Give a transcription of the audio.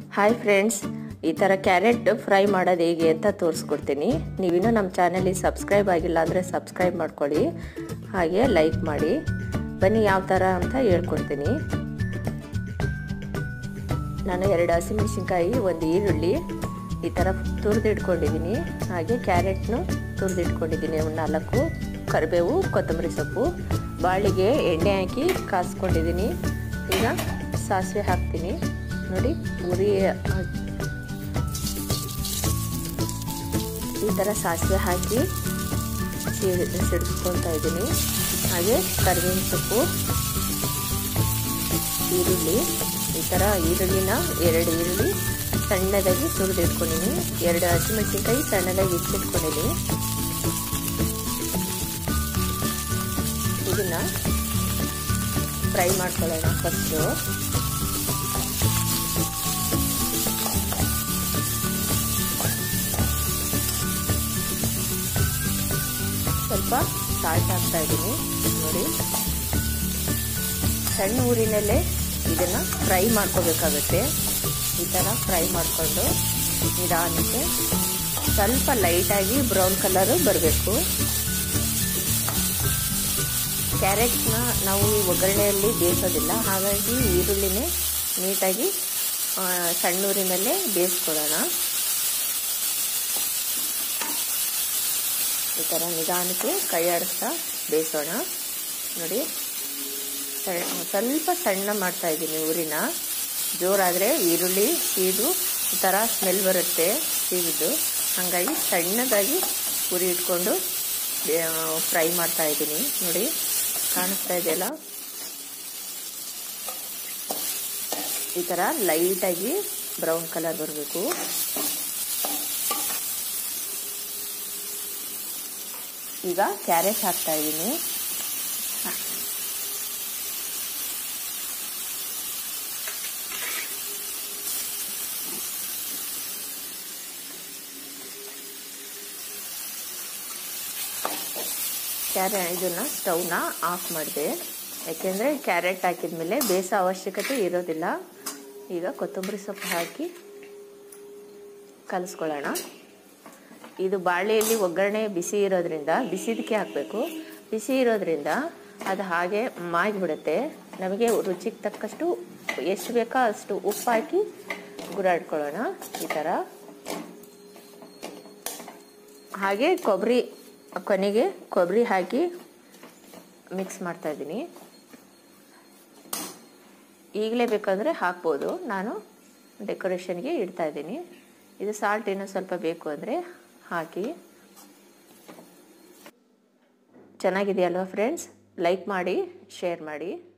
hi friends ಈ ಥರ carrot fry ಮಾಡೋದು ಹೇಗೆ ಅಂತ ತೋರಿಸ್ಕೊಡ್ತೀನಿ ನೀವಿನ್ನೂ ನಮ್ಮ ಚಾನಲಿಗೆ ಸಬ್ಸ್ಕ್ರೈಬ್ ಆಗಿಲ್ಲ ಅಂದರೆ ಸಬ್ಸ್ಕ್ರೈಬ್ ಮಾಡ್ಕೊಳ್ಳಿ ಹಾಗೆ ಲೈಕ್ ಮಾಡಿ ಬನ್ನಿ ಯಾವ ಥರ ಅಂತ ಹೇಳ್ಕೊಡ್ತೀನಿ ನಾನು ಎರಡು ಹಸಿಮೆಣಸಿನ್ಕಾಯಿ ಒಂದು ಈರುಳ್ಳಿ ಈ ಥರ ತುರಿದಿಟ್ಕೊಂಡಿದ್ದೀನಿ ಹಾಗೆ ಕ್ಯಾರೆಟ್ನು ತುರಿದಿಟ್ಕೊಂಡಿದ್ದೀನಿ ಒಂದು ನಾಲ್ಕು ಕರಿಬೇವು ಕೊತ್ತಂಬರಿ ಸೊಪ್ಪು ಬಾಳಿಗೆ ಎಣ್ಣೆ ಹಾಕಿ ಕಾಸ್ಕೊಂಡಿದ್ದೀನಿ ಈಗ ಸಾಸಿವೆ ಹಾಕ್ತೀನಿ ನೋಡಿ ಉರಿ ಈ ಥರ ಸಾಸಿವೆ ಹಾಕಿ ಸಿಡಿಸ್ಕೊತಾ ಇದ್ದೀನಿ ಹಾಗೆ ಕರಿಬೇವಿನ ಸೊಪ್ಪು ಈರುಳ್ಳಿ ಈ ಥರ ಈರುಳ್ಳಿನ ಎರಡು ಈರುಳ್ಳಿ ಸಣ್ಣದಾಗಿ ತುರಿದಿಟ್ಕೊಂಡಿದ್ದೀನಿ ಎರಡು ಹಸಿಮೆಣಸಿನ್ಕಾಯಿ ಸಣ್ಣದಾಗಿ ಇಚ್ಚಿಟ್ಕೊಂಡಿದ್ದೀನಿ ಇದನ್ನ ಫ್ರೈ ಮಾಡ್ಕೊಳ್ಳೋಣ ಫಸ್ಟು ಸ್ವಲ್ಪ ಸಾಲ್ಟ್ ಹಾಕ್ತಾ ಇದ್ದೀನಿ ನೋಡಿ ಸಣ್ಣ ಊರಿನಲ್ಲೇ ಇದನ್ನ ಫ್ರೈ ಮಾಡ್ಕೋಬೇಕಾಗುತ್ತೆ ಈ ಥರ ಫ್ರೈ ಮಾಡಿಕೊಂಡು ನಿಧಾನಕ್ಕೆ ಸ್ವಲ್ಪ ಲೈಟಾಗಿ ಬ್ರೌನ್ ಕಲರು ಬರಬೇಕು ಕ್ಯಾರೆಟ್ನ ನಾವು ಈ ಒಗ್ಗರಣೆಯಲ್ಲಿ ಬೇಯಿಸೋದಿಲ್ಲ ಹಾಗಾಗಿ ಈರುಳ್ಳಿನೇ ನೀಟಾಗಿ ಸಣ್ಣೂರಿನಲ್ಲೇ ಬೇಯಿಸ್ಕೊಳ್ಳೋಣ ಈ ಥರ ನಿಧಾನಕ್ಕೆ ಕೈ ಆಡಿಸ್ತಾ ಬೇಯಿಸೋಣ ನೋಡಿ ಸ್ವಲ್ಪ ಸಣ್ಣ ಮಾಡ್ತಾ ಇದ್ದೀನಿ ಊರಿನ ಜೋರಾದರೆ ಈರುಳ್ಳಿ ಸೀದು ಈ ಥರ ಸ್ಮೆಲ್ ಬರುತ್ತೆ ಸೀದಿದ್ದು ಹಾಗಾಗಿ ಸಣ್ಣದಾಗಿ ಉರಿ ಇಟ್ಕೊಂಡು ಫ್ರೈ ಮಾಡ್ತಾ ಇದ್ದೀನಿ ನೋಡಿ ಕಾಣಿಸ್ತಾ ಇದೆಯಲ್ಲ ಈ ಥರ ಲೈಟಾಗಿ ಬ್ರೌನ್ ಕಲರ್ ಬರಬೇಕು ಈಗ ಕ್ಯಾರೆಟ್ ಹಾಕ್ತಾ ಇದ್ದೀನಿ ಕ್ಯಾರೆ ಇದನ್ನು ಸ್ಟವ್ನ ಆಫ್ ಮಾಡಿದೆ ಯಾಕೆಂದರೆ ಕ್ಯಾರೆಟ್ ಹಾಕಿದ ಬೇಯಿಸೋ ಅವಶ್ಯಕತೆ ಇರೋದಿಲ್ಲ ಈಗ ಕೊತ್ತಂಬರಿ ಸೊಪ್ಪು ಹಾಕಿ ಕಲಿಸ್ಕೊಳ್ಳೋಣ ಇದು ಬಾಳೆಯಲ್ಲಿ ಒಗ್ಗರಣೆ ಬಿಸಿ ಇರೋದ್ರಿಂದ ಬಿಸಿದಕ್ಕೆ ಹಾಕಬೇಕು ಬಿಸಿ ಇರೋದ್ರಿಂದ ಅದು ಹಾಗೆ ಮಾಗಿಬಿಡುತ್ತೆ ನಮಗೆ ರುಚಿಗೆ ತಕ್ಕಷ್ಟು ಎಷ್ಟು ಬೇಕೋ ಅಷ್ಟು ಉಪ್ಪು ಹಾಕಿ ಗುರಾಡ್ಕೊಳ್ಳೋಣ ಈ ಥರ ಹಾಗೆ ಕೊಬ್ಬರಿ ಕೊನೆಗೆ ಕೊಬ್ಬರಿ ಹಾಕಿ ಮಿಕ್ಸ್ ಮಾಡ್ತಾ ಇದ್ದೀನಿ ಈಗಲೇ ಬೇಕಾದರೆ ಹಾಕ್ಬೋದು ನಾನು ಡೆಕೋರೇಷನ್ಗೆ ಇಡ್ತಾ ಇದ್ದೀನಿ ಇದು ಸಾಲ್ಟ್ ಇನ್ನೂ ಸ್ವಲ್ಪ ಬೇಕು ಅಂದರೆ ಹಾಕಿ ಚೆನ್ನಾಗಿದೆಯಲ್ವ ಫ್ರೆಂಡ್ಸ್ ಲೈಕ್ ಮಾಡಿ ಶೇರ್ ಮಾಡಿ